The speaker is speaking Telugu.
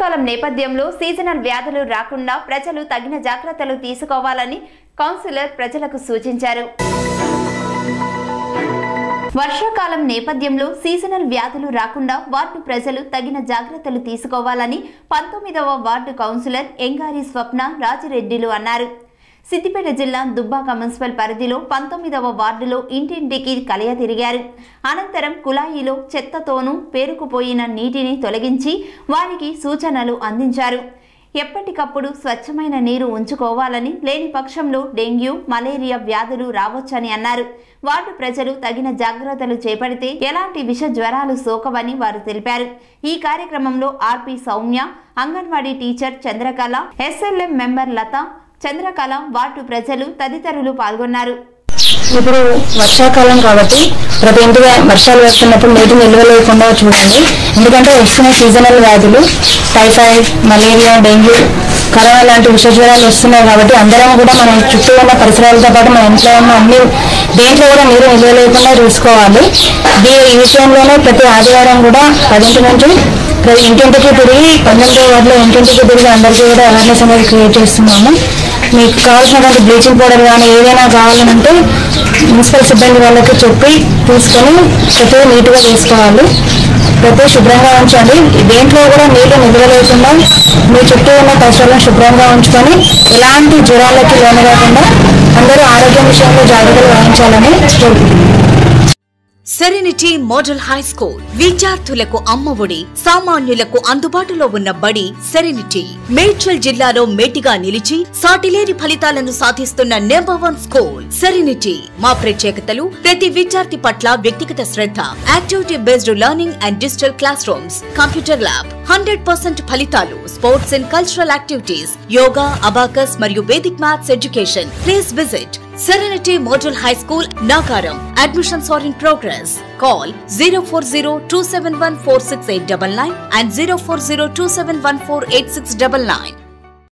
వర్షాకాలం నేపథ్యంలో సీజనల్ వ్యాధులు రాకుండా ప్రజలు తగిన జాగ్రత్తలు తీసుకోవాలని కౌన్సిలర్ ప్రజలకు సూచించారు వర్షాకాలం నేపథ్యంలో సీజనల్ వ్యాధులు రాకుండా వార్డు ప్రజలు తగిన జాగ్రత్తలు తీసుకోవాలని పంతొమ్మిదవ వార్డు కౌన్సిలర్ ఎంగారి స్వప్న రాజిరెడ్డిలు అన్నారు సిద్దిపేట జిల్లా దుబ్బాక మున్సిపల్ పరిధిలో పంతొమ్మిదవ వార్డులో ఇంటింటికి కలయ తిరిగారు అనంతరం కుళాయిలో చెత్తతోనూ పేరుకుపోయిన నీటిని తొలగించి వారికి సూచనలు అందించారు ఎప్పటికప్పుడు స్వచ్ఛమైన నీరు ఉంచుకోవాలని లేని పక్షంలో డెంగ్యూ మలేరియా వ్యాధులు రావచ్చని అన్నారు వార్డు ప్రజలు తగిన జాగ్రత్తలు చేపడితే ఎలాంటి విష జ్వరాలు సోకవని వారు తెలిపారు ఈ కార్యక్రమంలో RP Soumya anganwadi teacher Chandrakala SLM member Latha Chandrakala ward ప్రజలు తదితరులు పాల్గొన్నారు ఇప్పుడు వర్షాకాలం కాబట్టి ప్రతి ఇంటిగా వర్షాలు వస్తున్నప్పుడు నీటి నిల్వ లేకుండా చూడండి ఎందుకంటే వస్తున్న సీజనల్ వ్యాధులు టైఫాయిడ్ మలేరియా డెంగ్యూ కరోనా లాంటి విష జ్వరాలు వస్తున్నాయి కాబట్టి అందరం కూడా మన చుట్టూ ఉన్న పరిసరాలతో పాటు మన ఇంట్లో ఉన్న అన్ని దేంట్లో కూడా నీరు నిల్వ లేకుండా చూసుకోవాలి దీ ఈ విషయంలోనే ప్రతి ఆదివారం కూడా పదింటి నుంచి ప్రతి ఇంటింటికి తిరిగి పంతొమ్మిదో వార్డులో ఇంటింటికి తిరిగి అందరికీ కూడా అవేర్నెస్ అనేది క్రియేట్ చేస్తున్నాము మీకు కావాల్సినటువంటి బ్లీచింగ్ పౌడర్ కానీ ఏదైనా కావాలంటే మున్సిపల్ సిబ్బంది వాళ్ళకి చెప్పి తీసుకొని ప్రతి నీట్గా తీసుకోవాలి ప్రతి శుభ్రంగా ఉంచండి దేంట్లో కూడా నీళ్లు నిల్వ లేకుండా మీ చుట్టూ ఉన్న పరిసరాలను శుభ్రంగా ఉంచుకొని ఎలాంటి జ్వరాలకి లోను కాకుండా అందరూ ఆరోగ్యం విషయంలో జాగ్రత్తలు వహించాలని కోరుకుంటున్నాను సెరెనిటీ మోడల్ హై స్కూల్ విద్యార్థులకు అమ్మఒడి సామాన్యులకు అందుబాటులో ఉన్న బడి సెరెనిటీ మేడ్చల్ జిల్లాలో మేటిగా నిలిచి సాటిలేని ఫలితాలను సాధిస్తున్న నెంబర్ వన్ స్కూల్ సెరెనిటీ మా ప్రత్యేకతలు ప్రతి విద్యార్థి పట్ల వ్యక్తిగత శ్రద్ధ activity based learning and digital classrooms computer lab hundred percent ఫలితాలు sports and cultural activities yoga abacus మరియు Vedic maths education please visit Serenity Model High School, Nagaram. Admissions are in progress. Call 040 and 040 271 8699.